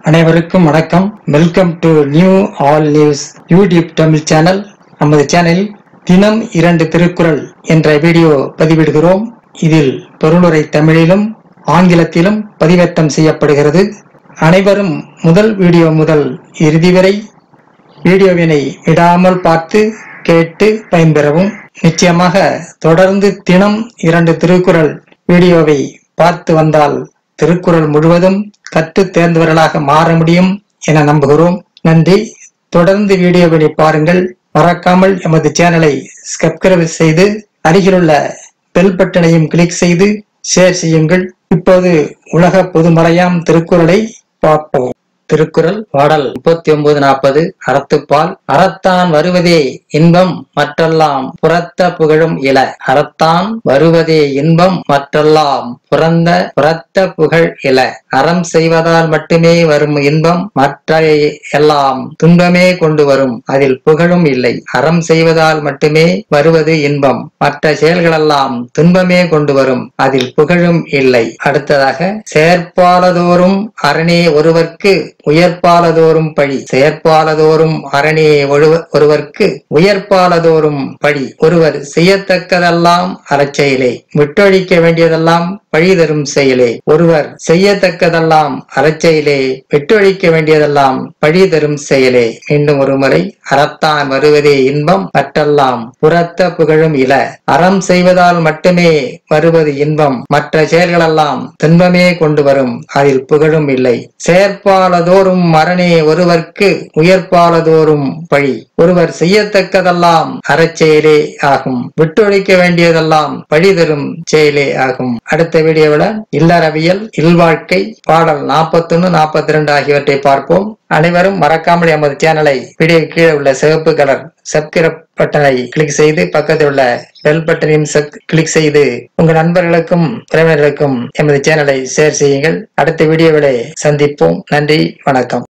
அனைவருக்கும் வணக்கம் welcome to new all news YouTube Tamil channel நமது சேனலில் தினம் இரண்டு திருக்குறள் என்ற வீடியோ பதிவிடுகிறோம் இதில் பொருளுரை தமிழிலும் ஆங்கிலத்திலும் பதிவேற்றம் செய்யப்படுகிறது அனைவரும் முதல் வீடியோ முதல் இறுதி வரை வீடியோவினை விடாமல் பார்த்து கேட்டு பயன்பெறவும் நிச்சயமாக தொடர்ந்து தினம் இரண்டு திருக்குறள் வீடியோவை பார்த்து வந்தால் திருக்குறள் முழுவதும் கற்று தேர்ந்தவர்களாக மாற முடியும் என நம்புகிறோம் நன்றி தொடர்ந்து வீடியோவினை பாருங்கள் மறக்காமல் எமது சேனலை சப்ஸ்கிரைப் செய்து அருகிலுள்ள பெல் பட்டனையும் கிளிக் செய்து ஷேர் செய்யுங்கள் இப்போது உலக பொதுமறையாம் திருக்குறளை பார்ப்போம் திருக்குறள் பாடல் முப்பத்தி ஒன்பது நாற்பது அறத்துப்பால் அறத்தான் வருவதே இன்பம் மற்றெல்லாம் புறத்த புகழும் இல அறத்தான் வருவதே இன்பம் மற்றெல்லாம் புறந்த புறத்த புகழ் இல அறம் செய்வதால் மட்டுமே வரும் இன்பம் மற்ற எல்லாம் துன்பமே கொண்டு வரும் அதில் புகழும் இல்லை அறம் செய்வதால் மட்டுமே வருவது இன்பம் மற்ற செயல்களெல்லாம் துன்பமே கொண்டு வரும் அதில் புகழும் இல்லை அடுத்ததாக செயற்பாலதோறும் அரணே ஒருவர்க்கு உயர்பாலதோறும் பழி செயற்பாலதோறும் அரணே ஒழுவ- ஒருவர்க்கு உயர்பாலதோறும் பழி ஒருவர் செய்யத்தக்கதெல்லாம் அறச்செயலே விட்டொழிக்க வேண்டியதெல்லாம் பழி தரும் செயலே ஒருவர் செய்யத்தக்கதெல்லாம் அறச்செயலே விட்டொழிக்க வேண்டியதெல்லாம் பழி தரும் செயலே மீண்டும் ஒரு முறை அறத்தான் வருவதே இன்பம் மற்றெல்லாம் புறத்த புகழும் இல அறம் செய்வதால் மட்டுமே வருவது இன்பம் மற்ற செயல்களெல்லாம் துன்பமே கொண்டு வரும் அதில் புகழும் இல்லை செயற்பாலதோறும் மரணே ஒருவர்க்கு உயர்பாலதோறும் பழி ஒருவர் செய்யத்தக்கதெல்லாம் அறச்செயலே ஆகும் விட்டொழிக்க வேண்டியதெல்லாம் பழி தரும் செயலே ஆகும் அடுத்த வீடியோவில் இல்லறவியல் இல்வாழ்க்கை பாடல் 41 42 ரெண்டு ஆகியவற்றை பார்ப்போம் அனைவரும் மறக்காமல் எமது சேனலை வீடியோ கீழே உள்ள சிவப்பு கலர் சப்ஸ்கிரைப் பட்டனை கிளிக் செய்து பக்கத்தில் உள்ள பெல் பட்டனையும் கிளிக் செய்து உங்கள் நண்பர்களுக்கும் உறவினர்களுக்கும் எமது சேனலை ஷேர் செய்யுங்கள் அடுத்த வீடியோவிலே சந்திப்போம் நன்றி வணக்கம்